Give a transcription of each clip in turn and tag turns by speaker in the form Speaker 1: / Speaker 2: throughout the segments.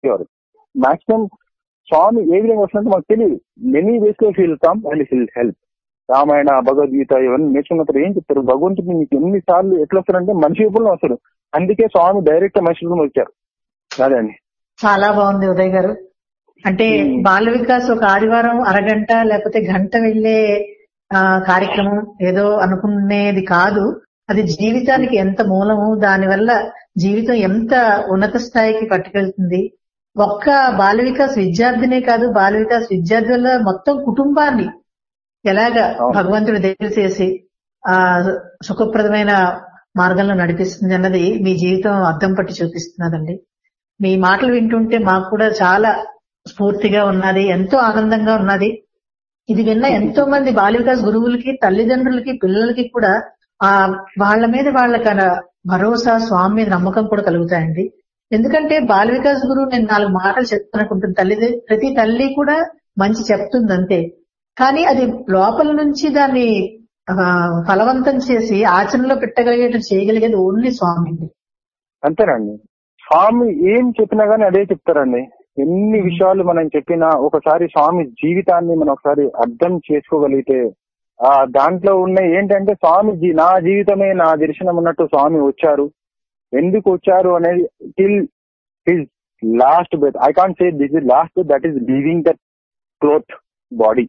Speaker 1: చెప్పేవారు మాక్సిమం స్వామి ఏ విధంగా వస్తున్నట్టు మాకు తెలియదు మెనీ వేస్ లో feel come and feel help Ramayana Bhagavad Gita ఇవన్నీ నేర్చుకున్నప్పుడు ఏం చెప్తారు భగవంతుడు మీకు ఎన్ని సార్లు ఎట్లా వస్తారంటే మనిషి రూపంలో వస్తాడు అందుకే స్వామి డైరెక్ట్ మనిషి రూపంలో వచ్చారు అదే అండి
Speaker 2: చాలా బాగుంది ఉదయ్ గారు అంటే బాల వికాస్ ఒక ఆదివారం అరగంట లేకపోతే గంట వెళ్లే ఆ, కార్యక్రమం ఏదో అనుకునేది కాదు అది జీవితానికి ఎంత మూలము దానివల్ల జీవితం ఎంత ఉన్నత స్థాయికి పట్టుకెళ్తుంది ఒక్క బాల వికాస్ విద్యార్థినే కాదు బాల వికాస్ విద్యార్థి వల్ల మొత్తం కుటుంబాన్ని ఎలాగ
Speaker 1: అవును.
Speaker 2: భగవంతుడు దగ్గర చేసి ఆ సుఖప్రదమైన మార్గంలో నడిపిస్తుంది అన్నది మీ జీవితం అద్దం పట్టి చూపిస్తున్నదండి మీ మాటలు వింటుంటే మాకు కూడా చాలా స్ఫూర్తిగా ఉన్నది ఎంతో ఆనందంగా ఉన్నది ఇది విన్న ఎంతో మంది బాల వికాస్ గురువులకి తల్లిదండ్రులకి పిల్లలకి కూడా ఆ వాళ్ళ మీద వాళ్ళకి ఆ భరోసా స్వామి మీద నమ్మకం కూడా కలుగుతాయండి ఎందుకంటే బాల వికాస్ గురువు నేను నాలుగు మాటలు చెప్తానుకుంటుంది తల్లి ప్రతి తల్లి కూడా మంచి చెప్తుంది అంతే కానీ అది లోపల నుంచి దాన్ని ఆ, ఫలవంతం చేసి ఆచరణలో పెట్టగలిగేట్టు చేయగలిగేది ఓన్లీ స్వామి అండి
Speaker 1: అంతేనండి స్వామి ఏం చెప్పినా గానీ అదే చెప్తారండి ఎన్ని విషయాలు మనం చెప్పినా ఒకసారి స్వామి జీవితాన్ని మనం ఒకసారి అర్థం చేసుకోగలిగితే ఆ దాంట్లో ఉన్న ఏంటంటే స్వామి జీ- నా జీవితమే నా దర్శనం ఉన్నట్టు స్వామి వచ్చారు ఎందుకు వచ్చారు అనేది till his last breath I can't say this is last that is leaving that cloth body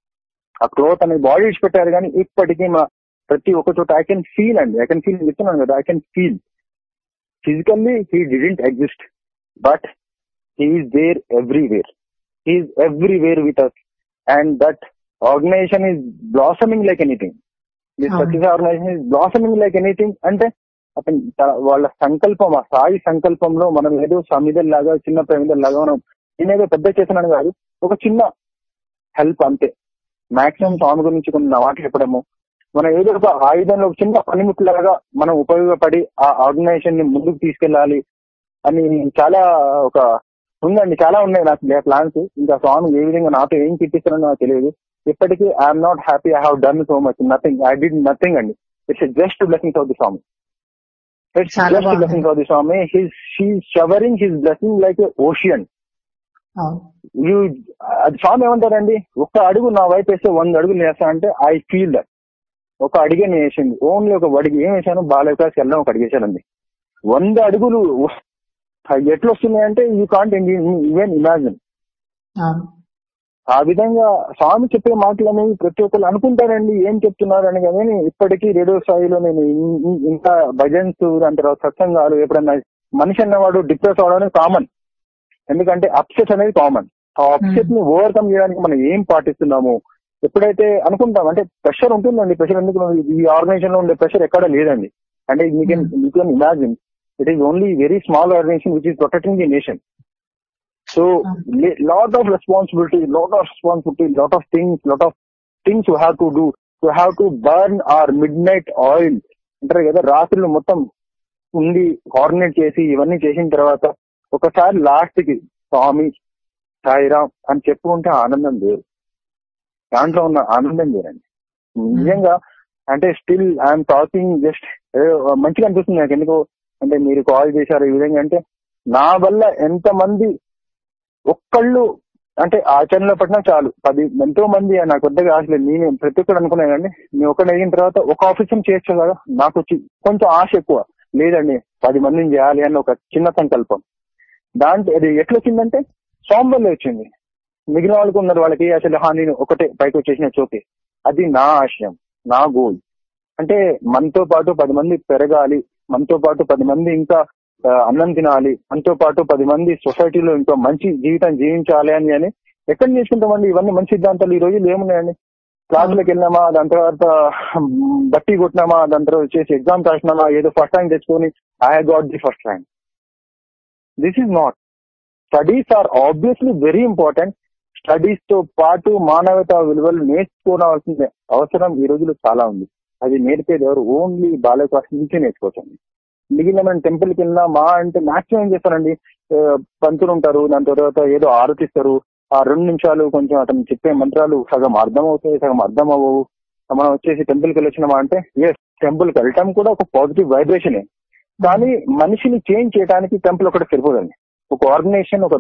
Speaker 1: ఆ క్లోత్ అనేది బాడీ ఇచ్చిపెట్టారు కానీ ఇప్పటికీ మా ప్రతి ఒక్క చోట ఐ కెన్ ఫీల్ అండి ఐ కెన్ ఫీల్ చెప్తున్నాను కదా I can feel physically he didn't exist, but he is there everywhere. He is everywhere with us. And that organization is blossoming like anything. This
Speaker 2: అవును.
Speaker 1: Satyasa organization is blossoming like anything. అంటే అతను త- వాళ్ళ సంకల్పం ఆ సాయి సంకల్పంలో మనం ఏదో సమిదల్ లాగా చిన్న ప్రమిదల్ లాగా మనం నేనేదో పెద్ద చేస్తున్నాను కాదు ఒక చిన్న హెల్ప్ అంతే మాక్సిమం స్వామి గురించి కొన్ని మాటలు చెప్పడము మనం ఏదో ఒక ఆయుధంలో ఒక చిన్న పనిముట్లాగా మనం ఉపయోగపడి ఆ ఆర్గనైజేషన్ ని ముందుకు తీసుకెళ్ళాలి అని చాలా ఒక ఉందండి చాలా ఉన్నాయి నాకు ప్లాన్స్ ఇంకా స్వామి ఏ విధంగా నాతో ఏం చూపిస్తున్నారో నాకు తెలియదు ఇప్పటికీ I'm not happy I have done so much nothing I did nothing అండి it's just blessing of the Swami it's
Speaker 2: చాలా
Speaker 1: జస్ట్
Speaker 2: బాగుంది.
Speaker 1: Blessing of the Swami his she showering his blessing like ocean
Speaker 2: అవును
Speaker 1: యూ అది స్వామి ఏమంటారండి ఒక్క అడుగు నా వైపు వేస్తే వంద అడుగులు వేస్తా అంటే ఐ ఫీల్ దట్ ఒక అడిగే నేను వేసింది ఓన్లీ ఒక అడిగి ఏం వేసాను బాలవికాస్ వెళ్ళడం ఒక అడిగి వేసానండి వంద అడుగులు అవి ఎట్లా వస్తున్నాయంటే యూ కాంట్ ఈవెన్ ఇమాజిన్
Speaker 2: అవును
Speaker 1: ఆ విధంగా స్వామి చెప్పే మాటలు అనేవి ప్రతి ఒక్కరు అనుకుంటారండి ఏం చెప్తున్నారు అని కానీ ఇప్పటికీ రేడియో స్థాయిలో నేను ఇన్- ఇన్- ఇంకా భజన్స్ దాని తర్వాత సత్సంగాలు ఎప్పుడన్నా మనిషి అన్నవాడు డిప్రెస్ అవడం అనేది కామన్ ఎందుకంటే అప్సెట్ అనేది కామన్ ఆ అప్సెట్ ని ఓవర్కమ్ చేయడానికి మనం ఏం పాటిస్తున్నాము ఎప్పుడైతే అనుకుంటాం అంటే ప్రెషర్ ఉంటుందండి ప్రెషర్ ఎందుకు ఈ ఆర్గనైజేషన్ లో ఉండే ప్రెషర్ ఎక్కడ లేదండి అంటే you can you can imagine it is only very small organisation which is protecting the nation So li- lot of responsibility, lot of responsibility, lot of things, lot of things you have to do. You have to burn our midnight oil. అంటారు కదా రాత్రులు మొత్తం ఉండి coordinate చేసి ఇవన్నీ చేసిన తర్వాత ఒకసారి లాస్ట్ కి స్వామి సాయిరామ్ అని చెప్పుకుంటే ఆనందం వేరు దాంట్లో ఉన్న ఆనందం వేరండి నిజంగా అంటే స్టిల్ ఐఎమ్ టాకింగ్ జస్ట్ మంచిగా అనిపిస్తుంది నాకు ఎందుకో అంటే మీరు కాల్ చేశారు ఈ విధంగా అంటే నా వల్ల ఎంత మంది ఒక్కళ్ళు అంటే ఆచరణలో పట్టినా చాలు పది ఎంతో మంది నాకు పెద్దగా ఆశ లేదు నేను ప్రతి ఒక్కరు అనుకున్నాను కానీ నేను ఒకటి అడిగిన తర్వాత ఒక ఆఫీసర్ చేయొచ్చు కదా నాకు వచ్చి కొంచెం ఆశ ఎక్కువ లేదండి పది మందిని చేయాలి అని ఒక చిన్న సంకల్పం దాంట్లో అది ఎట్లా వచ్చిందంటే స్వామి వల్లే వచ్చింది మిగిలిన వాళ్ళకు ఉన్నారు వాళ్ళకి అసలు హా నేను ఒకటే పైకి వచ్చేసిన చోకే అది నా ఆశయం నా గోల్ అంటే మనతో పాటు పది మంది పెరగాలి మనతో పాటు పది మంది ఇంకా ఆ, అన్నం తినాలి మనతో పాటు పది మంది సొసైటీలో ఇంకా మంచి జీవితం జీవించాలి అని అని ఎక్కడ నేర్చుకుంటామండి ఇవన్నీ మంచి సిద్ధాంతాలు ఈ రోజులు ఏమున్నాయండి క్లాసులకు వెళ్ళినామా దాని తర్వాత మ్, బట్టి కొట్టినామా దాని తర్వాత వచ్చేసి ఎగ్జామ్ రాసినామా ఏదో ఫస్ట్ ర్యాంక్ తెచ్చుకొని I got the first rank this is not studies are obviously very important studies తో పాటు మానవతా విలువలు నేర్చుకోవాల్సిన అవసరం ఈ రోజుల్లో చాలా ఉంది అది నేర్పేది ఎవరు ఓన్లీ బాల క్లాస్ నుంచి నేర్చుకోవచ్చండి మిగిలిన మనం టెంపుల్ కి వెళ్ళినా మా అంటే మాక్సిమం ఏం చేస్తారండి ఆ, పంతులు ఉంటారు దాని తర్వాత ఏదో ఆరతిస్తారు ఆ రెండు నిమిషాలు కొంచెం అతను చెప్పే మంత్రాలు సగం అర్థం అవుతాయి సగం అర్థం అవ్వవు మనం వచ్చేసి టెంపుల్ కి వెళ్ళొచ్చినామా అంటే ఎస్ టెంపుల్ కి వెళ్ళటం కూడా ఒక పాజిటివ్ వైబ్రేషనే కానీ మనిషిని చేంజ్ చేయడానికి టెంపుల్ ఒకటి సరిపోదండి ఒక ఆర్గనైజేషన్ ఒక